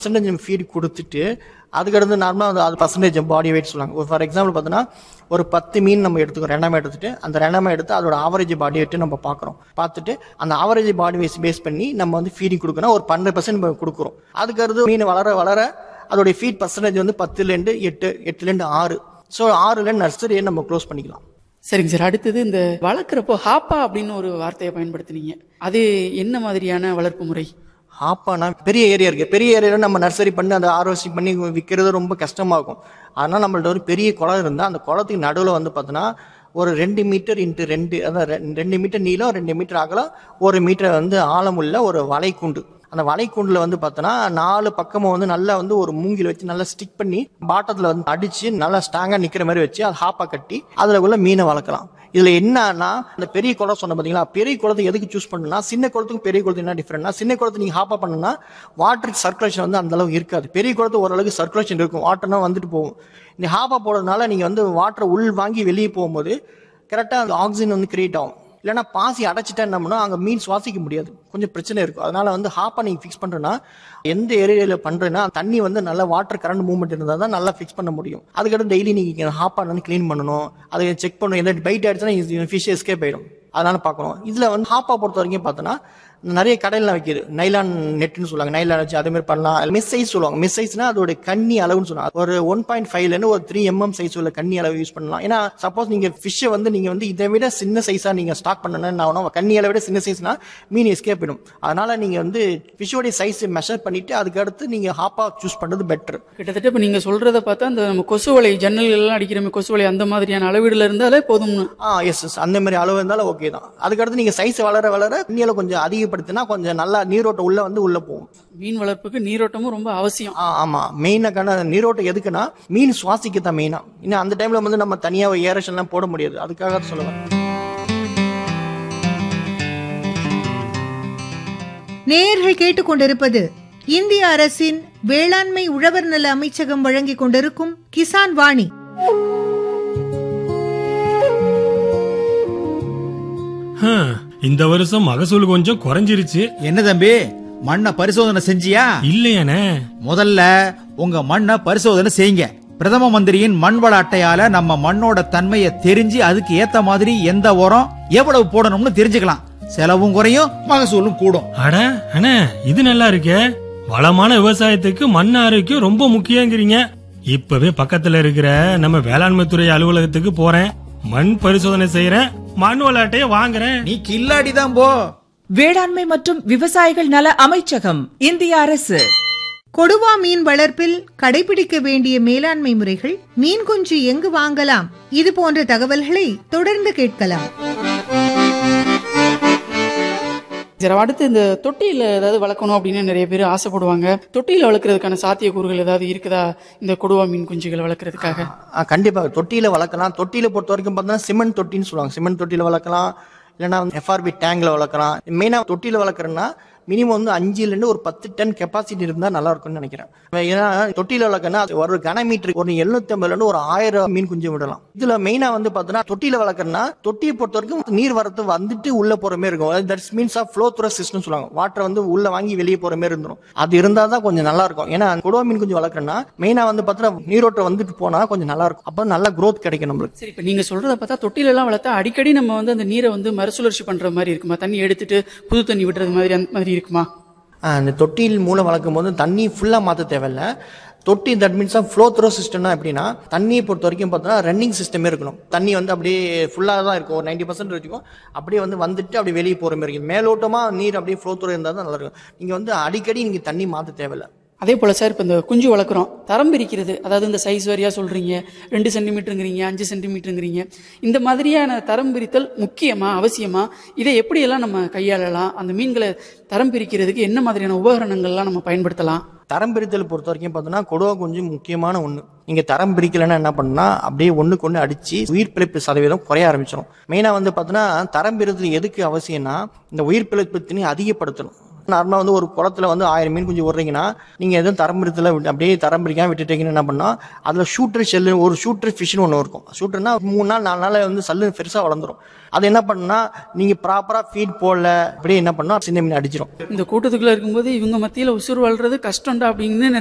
percentage feet கொடுத்துட்டு அதுக்கடுத்து நார்மலாக அது அது பர்சன்டேஜ் பாடி வெயிட் சொல்லுவாங்க ஃபார் எக்ஸாம்பிள் பார்த்தோன்னா ஒரு பத்து மீன் நம்ம எடுத்துக்கிறோம் ரெண்டாமே எடுத்துட்டு அந்த ரெண்டாமே எடுத்து அதோட ஆவரேஜ் பாடி வெயிட் நம்ம பார்க்குறோம் பார்த்துட்டு அந்த ஆவரேஜ் பாடி வெயிட் பேஸ் பண்ணி நம்ம வந்து ஃபீடிங் கொடுக்கணும் ஒரு பன்னெண்டு பர்சன்ட் கொடுக்குறோம் அதுக்கடுத்து மீன் வளர வளர அதோடைய ஃபீட் பர்சன்டேஜ் வந்து பத்துலேருந்து எட்டு எட்டுலேருந்து ஆறு ஸோ ஆறுலேருந்து நர்சரியை நம்ம க்ளோஸ் பண்ணிக்கலாம் சரிங்க சார் அடுத்தது இந்த வளர்க்குறப்போ ஹாப்பா அப்படின்னு ஒரு வார்த்தையை பயன்படுத்துனீங்க அது என்ன மாதிரியான வளர்ப்பு முறை ஆப்பானா பெரிய ஏரியா இருக்கு பெரிய ஏரியாவில் நம்ம நர்சரி பண்ணி அதை ஆர்ஓசி பண்ணி விற்கிறது ரொம்ப கஷ்டமாகும் அதனால் நம்மள்ட்ட ஒரு பெரிய குளம் இருந்தால் அந்த குளத்துக்கு நடுவில் வந்து பார்த்தோன்னா ஒரு ரெண்டு மீட்டர் இன்ட்டு ரெண்டு அதான் ரெ- ரெண்டு மீட்டர் நீளம் ரெண்டு மீட்டர் அகலம் ஒரு மீட்டர் வந்து ஆழமுள்ள ஒரு வலைக்கூண்டு அந்த வலைக்கூண்டில் வந்து பார்த்தோன்னா நாலு பக்கமும் வந்து நல்லா வந்து ஒரு மூங்கில் வச்சு நல்லா ஸ்டிக் பண்ணி பாட்டத்தில் வந்து அடித்து நல்லா ஸ்ட்ராங்காக நிற்கிற மாதிரி வச்சு அதை ஹாப்பா கட்டி அதில் உள்ள மீனை வளர்க்கலாம் இதுல என்னன்னா இந்த பெரிய குளம் சொன்ன பாத்தீங்களா பெரிய குளத்தை எதுக்கு சூஸ் பண்ணணும்னா சின்ன குளத்துக்கும் பெரிய குளத்துக்கு என்ன டிஃபரெண்ட்னா சின்ன குளத்தை நீங்க ஹாப்பா பண்ணணும்னா வாட்டர் சர்க்குலேஷன் வந்து அந்த அளவுக்கு இருக்காது பெரிய குளத்து ஓரளவுக்கு சர்க்குலேஷன் இருக்கும் வாட்டர்னா வந்துட்டு போகும் இந்த ஹாப்பா போடுறதுனால நீங்க வந்து வாட்டரை உள் வாங்கி வெளியே போகும்போது கரெக்டாக அந்த ஆக்சிஜன் வந்து கிரியேட் ஆகும் இல்லைன்னா பாசி அடைச்சிட்டா என்ன பண்ணணும் அங்கே மீன் சுவாசிக்க முடியாது கொஞ்சம் பிரச்சனை இருக்கும் அதனால வந்து ஹாப்பா நீங்கள் ஃபிக்ஸ் பண்ணுறேன்னா எந்த ஏரியாவில் பண்ணுறேன்னா தண்ணி வந்து நல்லா வாட்டர் கரண்ட் மூவ்மெண்ட் இருந்தால் தான் நல்லா ஃபிக்ஸ் பண்ண முடியும் அதுக்கடுத்து டெய்லி நீங்கள் ஹாப்பா வந்து க்ளீன் பண்ணணும் அதை செக் பண்ணணும் எந்த பைட் ஆயிடுச்சுன்னா ஃபிஷ் எஸ்கேப் ஆயிடும் அதனால பார்க்கணும் இதில் வந்து ஹாப்பா பொறுத்த வரைக்கும் பார்த்தோன்னா நிறைய கடையில் வைக்கிது நைலான் நெட்னு சொல்லுவாங்க நைலான் வச்சு அதே மாதிரி பண்ணலாம் மிஸ் சைஸ் சொல்லுவாங்க மிஸ் சைஸ்னா அதோட கண்ணி அளவுன்னு சொல்லுவாங்க ஒரு ஒன் பாயிண்ட் ஃபைவ்லேருந்து ஒரு த்ரீ எம்எம் சைஸ் உள்ள கண்ணி அளவு யூஸ் பண்ணலாம் ஏன்னா சப்போஸ் நீங்க ஃபிஷ்ஷை வந்து நீங்க வந்து இதை விட சின்ன சைஸா நீங்க ஸ்டாக் பண்ணணும்னா கண்ணி அளவை விட சின்ன சைஸ்னா மீன் எஸ்கேப் ஆயிடும் அதனால நீங்க வந்து ஃபிஷ்ஷோடைய சைஸ் மெஷர் பண்ணிட்டு அதுக்கு அடுத்து நீங்க ஹாப்பா சூஸ் பண்றது பெட்டர் கிட்டத்தட்ட இப்போ நீங்க சொல்றத பார்த்தா அந்த நம்ம கொசு வலை ஜன்னல்கள் எல்லாம் அடிக்கிற மாதிரி கொசு வலை அந்த மாதிரியான அளவீடுல இருந்தாலே போதும்னு ஆ எஸ் எஸ் அந்த மாதிரி அளவு இருந்தாலும் ஓகே தான் அதுக்கடுத்து நீங்க சைஸ் வளர வளர நீளம் கொஞ்சம் அதிகப்படுத்தினா கொஞ்சம் நல்லா நீரோட்டம் உள்ள வந்து உள்ள போகும் மீன் வளர்ப்புக்கு நீரோட்டமும் ரொம்ப அவசியம் ஆ ஆமா மெயினாக்கான நீரோட்டம் எதுக்குன்னா மீன் சுவாசிக்க தான் மெயினா இன்னும் அந்த டைம்ல வந்து நம்ம தனியா ஏரேஷன்லாம் போட முடியாது அதுக்காக சொல்லுவேன் நேயர்கள் கேட்டுக்கொண்டிருப்பது இந்திய அரசின் வேளாண்மை உழவர் நல அமைச்சகம் வழங்கிக் கொண்டிருக்கும் கிசான் வாணி ஹம், இந்த வருஷம் மகசூல் கொஞ்சம் குறைஞ்சிருச்சு என்ன தம்பி மண்ணை பரிசோதனை செஞ்சியா இல்லையானே முதல்ல உங்க மண்ணை பரிசோதனை செய்யுங்க பிரதம மந்திரியின் மண் வள அட்டையால நம்ம மண்ணோட தன்மையை தெரிஞ்சு அதுக்கு ஏத்த மாதிரி எந்த உரம் எவ்வளவு போடணும்னு தெரிஞ்சுக்கலாம் செலவும் குறையும் மகசூலும் கூடும் அட அண்ணே இது நல்லா இருக்கே வளமான விவசாயத்துக்கு மண் ஆரோக்கியம் ரொம்ப முக்கியங்கிறீங்க இப்பவே பக்கத்துல இருக்கிற நம்ம வேளாண்மை துறை அலுவலகத்துக்கு போறேன் மண் பரிசோதனை செய்யறேன் மண் விளையாட்டைய வாங்குறேன் நீ கில்லாடி தான் போ வேளாண்மை மற்றும் விவசாயிகள் நல அமைச்சகம் இந்திய அரசு கொடுவா மீன் வளர்ப்பில் கடைபிடிக்க வேண்டிய மேலாண்மை முறைகள் மீன் குஞ்சு எங்கு வாங்கலாம் இது போன்ற தகவல்களை தொடர்ந்து கேட்கலாம் சரி அடுத்து இந்த தொட்டியில் ஏதாவது வளர்க்கணும் அப்படின்னு நிறைய பேர் ஆசைப்படுவாங்க தொட்டியில் வளர்க்கறதுக்கான சாத்தியக்கூறுகள் ஏதாவது இருக்குதா இந்த கொடுவா மீன் குஞ்சுகளை வளர்க்கறதுக்காக ஆ, கண்டிப்பா தொட்டியில வளர்க்கலாம் தொட்டியில பொறுத்த வரைக்கும் பார்த்தீங்கன்னா சிமெண்ட் தொட்டின்னு சொல்லுவாங்க சிமெண்ட் தொட்டியில வளர்க்கலாம் இல்லைன்னா எஃப்ஆர்பி டேங்க்ல வளர்க்கலாம் மெயினா தொட்டியில வளர்க்குறேன்னா மினிமம் வந்து அஞ்சுல இருந்து ஒரு பத்து டன் கெப்பாசிட்டி இருந்தா நல்லா இருக்கும்னு நினைக்கிறேன் ஏன்னா தொட்டியில வளர்க்கறனா அது ஒரு கன மீட்டர் ஒரு எழுநூத்தி ஐம்பதுல இருந்து ஒரு ஆயிரம் மீன் குஞ்சு விடலாம் இதுல மெயினா வந்து பார்த்தோன்னா தொட்டியில வளர்க்கறனா தொட்டியை பொறுத்த வரைக்கும் நீர் வரத்து வந்துட்டு உள்ள போற மாதிரி இருக்கும் that's means of flow through system சொல்லுவாங்க வாட்டர் வந்து உள்ள வாங்கி வெளியே போற மாதிரி இருந்துரும் அது இருந்தா தான் கொஞ்சம் நல்லா இருக்கும் ஏன்னா கொடுவா மீன் குஞ்சு வளர்க்கறனா மெயினா வந்து பார்த்தா நீரோட்டம் வந்துட்டு போனா கொஞ்சம் நல்லா இருக்கும் அப்போ நல்ல growth கிடைக்கும் நம்மளுக்கு சரி இப்போ நீங்க சொல்றத பார்த்தா தொட்டில எல்லாம் வளர்த்தா அடிக்கடி நம்ம வந்து அந்த நீரை வந்து மறுசுழற்சி பண்ற மாதிரி இருக்குமா தண்ணி எடுத்துட்டு புது தண்ணி விடுறது மாதிரி அந்த மாதிரி இருக்குமா ஆஹ் அந்த தொட்டியில் மூலம் வளர்க்கும் போது தண்ணி ஃபுல்லாக மாற்ற தேவையில்ல தொட்டி தட் மீன்ஸ் ஃப்ளோ த்ரோ சிஸ்டம்னா எப்படின்னா தண்ணியை பொறுத்த வரைக்கும் பார்த்தோன்னா ரன்னிங் சிஸ்டமே இருக்கணும் தண்ணி வந்து அப்படியே ஃபுல்லாக தான் இருக்கும் ஒரு நைன்டி பர்சன்ட் வச்சுக்கும் அப்படியே வந்து வந்துட்டு அப்படியே வெளியே போகிற மாதிரி இருக்கும் மேலோட்டமாக நீர் அப்படியே ஃப்ளோ த்ரோ இருந்தால் தான் நல்லா இருக்கும் நீங்கள் வந்து அடிக்கடி நீங்கள் தண்ணி மாற்ற தேவையில்ல அதே போல சார் இப்போ இந்த குஞ்சு வளர்க்குறோம் தரம் பிரிக்கிறது அதாவது இந்த சைஸ் வாரியா சொல்றீங்க ரெண்டு சென்டிமீட்டருங்கிறீங்க அஞ்சு சென்டிமீட்டருங்கிறீங்க இந்த மாதிரியான தரம் பிரித்தல் முக்கியமா அவசியமா இதை எப்படியெல்லாம் நம்ம கையாளலாம் அந்த மீன்களை தரம் பிரிக்கிறதுக்கு என்ன மாதிரியான உபகரணங்கள்லாம் நம்ம பயன்படுத்தலாம் தரம் பிரித்தல் பொறுத்த வரைக்கும் பார்த்தோன்னா கொடுவா கொஞ்சம் முக்கியமான ஒன்று நீங்கள் தரம் பிரிக்கலைன்னா என்ன பண்ணா அப்படியே ஒன்றுக்கு ஒன்று அடிச்சு உயிர் பிழைப்பு சதவீதம் குறைய ஆரம்பிச்சிடும் மெயினாக வந்து பார்த்தோன்னா தரம் பிரித்தல் எதுக்கு அவசியம்னா இந்த உயிர் பிழைப்பு திணி அதிகப்படுத்தணும் நார்மலாக வந்து ஒரு குளத்துல வந்து ஆயிரம் மீன் குஞ்சு விடுறீங்கன்னா நீங்கள் எதுவும் தரம்பிரத்தில் அப்படியே தரம்பிரிக்காம விட்டுட்டீங்கன்னு என்ன பண்ணால் அதில் ஷூட்டர் ஷெல்லு ஒரு ஷூட்டர் ஃபிஷ்னு ஒன்று இருக்கும் ஷூட்டர்னா மூணு நாள் நாலு நாள் வந்து சல்லு பெருசாக வளர்ந்துரும் அது என்ன பண்ணுன்னா நீங்கள் ப்ராப்பராக ஃபீட் போடல அப்படியே என்ன பண்ணால் சின்ன மீன் அடிச்சிடும் இந்த கூட்டத்துக்குள்ள இருக்கும்போது இவங்க மத்தியில உசுறு வாழ்றது கஷ்டம்டா அப்படின்னு